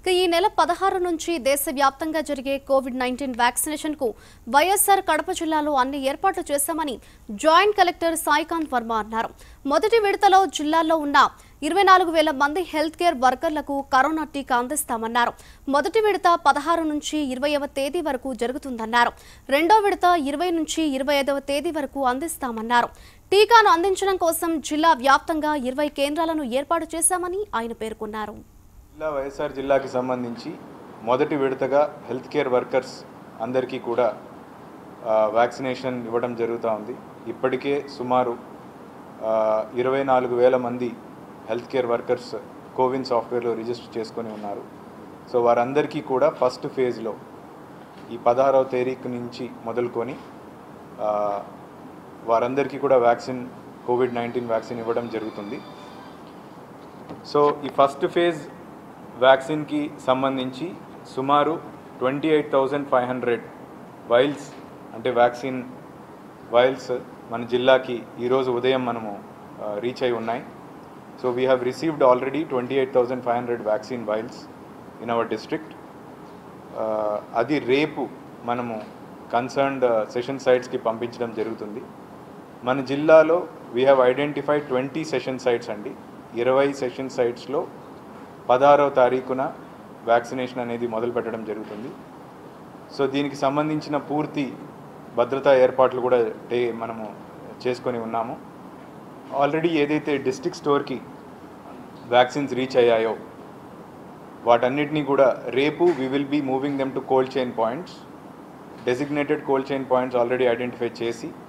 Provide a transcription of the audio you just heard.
ఇక ఈ నెల పదహారు నుంచి దేశవ్యాప్తంగా జరిగే కోవిడ్ నైన్టీన్ వ్యాక్సినేషన్ కు వైఎస్ఆర్ కడప జిల్లాలో అన్ని ఏర్పాట్లు చేశామని జాయింట్ కలెక్టర్ సాయికాంత్ వర్మ అన్నారు మొదటి విడతలో జిల్లాలో ఉన్న ఇరవై నాలుగు వేల మంది హెల్త్ కేర్ వర్కర్లకు కరోనా టీకా అందిస్తామన్నారు మొదటి విడత పదహారు నుంచి ఇరవైవ తేదీ వరకు జరుగుతుందన్నారు రెండో విడత ఇరవై నుంచి ఇరవై ఐదవ తేదీ వరకు అందిస్తామన్నారు టీకాను అందించడం కోసం జిల్లా వ్యాప్తంగా ఇరవై కేంద్రాలను ఏర్పాటు చేశామని ఆయన పేర్కొన్నారు జిల్లా వైఎస్ఆర్ జిల్లాకి సంబంధించి మొదటి విడతగా హెల్త్ కేర్ వర్కర్స్ అందరికీ కూడా ఆ, వ్యాక్సినేషన్ ఇవ్వడం జరుగుతూ ఉంది ఇప్పటికే సుమారు ఆ, ఇరవై నాలుగు వేల మంది హెల్త్ కేర్ వర్కర్స్ కోవిన్ సాఫ్ట్వేర్లో రిజిస్టర్ చేసుకొని ఉన్నారు సో వారందరికీ కూడా ఫస్ట్ ఫేజ్లో ఈ పదహారవ తేదీకి నుంచి మొదలుకొని ఆ, వారందరికీ కూడా వ్యాక్సిన్ కోవిడ్ నైన్టీన్ వ్యాక్సిన్ ఇవ్వడం జరుగుతుంది సో ఈ ఫస్ట్ ఫేజ్ వ్యాక్సిన్కి సంబంధించి సుమారు twenty eight thousand five hundred vials అంటే వ్యాక్సిన్ వైల్స్ మన జిల్లాకి ఈరోజు ఉదయం మనము రీచ్ అయి ఉన్నాయి so we have received already twenty eight thousand five hundred vaccine vials in our district అది రేపు మనము కన్సర్న్డ్ సెషన్ సైట్స్కి పంపించడం జరుగుతుంది మన జిల్లాలో we have identified twenty session sites అండి ఇరవై సెషన్ సైట్స్లో పదహారవ తారీఖున వ్యాక్సినేషన్ అనేది మొదలు పెట్టడం జరుగుతుంది సో దీనికి సంబంధించిన పూర్తి భద్రతా ఏర్పాట్లు కూడా టే మనము చేసుకొని ఉన్నాము ఆల్రెడీ ఏదైతే డిస్ట్రిక్ట్ స్టోర్కి వ్యాక్సిన్స్ రీచ్ అయ్యాయో వాటన్నిటినీ కూడా రేపు we will be moving them to cold chain points designated cold chain points already identify చేసి